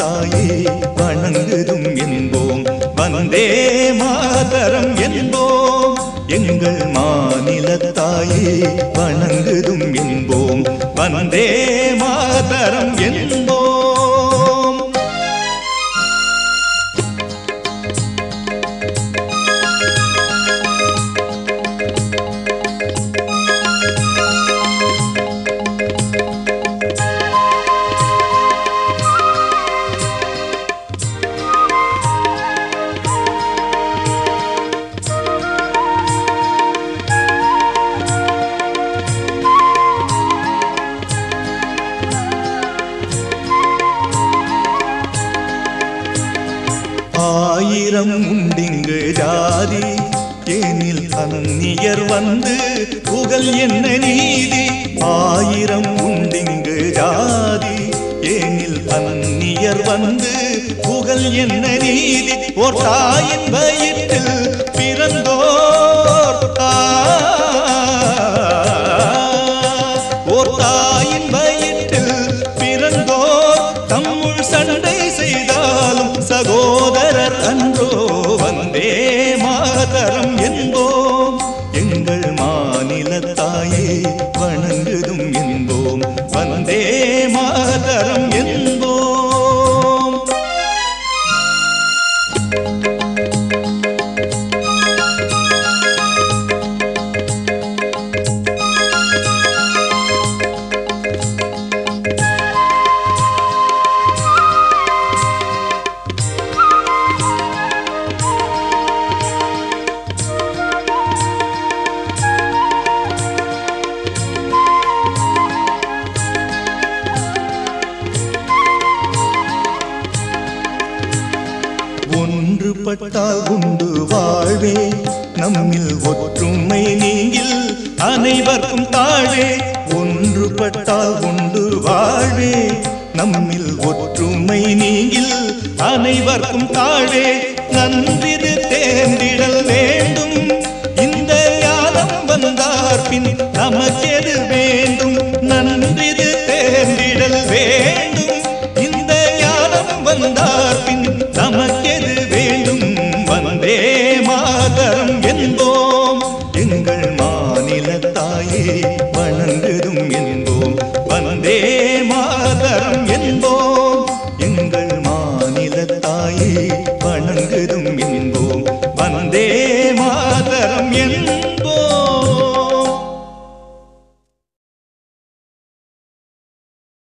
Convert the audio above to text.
தாயே வணங்குதும் என்போம் வந்தே மாதரம் என்போம் எங்கள் மாநில தாயே வணங்குதும் என்போம் வந்தே மாதரம் என்போம் ஆயிரம் உண்டிங்கு ஜாதி ஏனில் அந்நியர் வந்து புகழ் என்ன நீதி ஆயிரம் உண்டிங்கு ஜாதி ஏனில் அந்நியர் வந்து புகழ் என்ன நீதி ஓர் தாயின் வயிற்றில் பிறந்தோர் ஆ, ஓர் தாயின் வயிற்றில் பிறந்தோர் தம்முள் சண்டை செய்தாலும் சகோதரர் அன்றோ வந்தே மாதரம் என்போம் எங்கள் மாநில தாயே வணங்குதும் என்போம் வந்தே மாதரம் என்போம் ஒன்றுபட்டால் உண்டு வாழ்வே நம்மில் ஒற்றுமை நீங்கில் அனைவர்க்கும் தாழ்வே ஒன்றுபட்டால் உண்டு வாழ்வே நம்மில் ஒற்றுமை நீங்கில் அனைவர்க்கும் தாழ்வே நன்றிது தேர்ந்திடல் வேண்டும் இந்த ஞானம் வந்தார் பின் நமக்கெது வேண்டும் நன்றிது தேர்ந்திடல் வேண்டும் இந்த ஞானம் வந்தார் பின் நமக்கெது வேண்டும் வந்தே மாதரம் என்போம் எங்கள் மாநில தாயே வணங்குதும் என்போம் வந்தே மாதரம் என்போம் எங்கள் மாநில தாயே வணங்குதும் என்போம் வந்தே மாதரம் என்போம்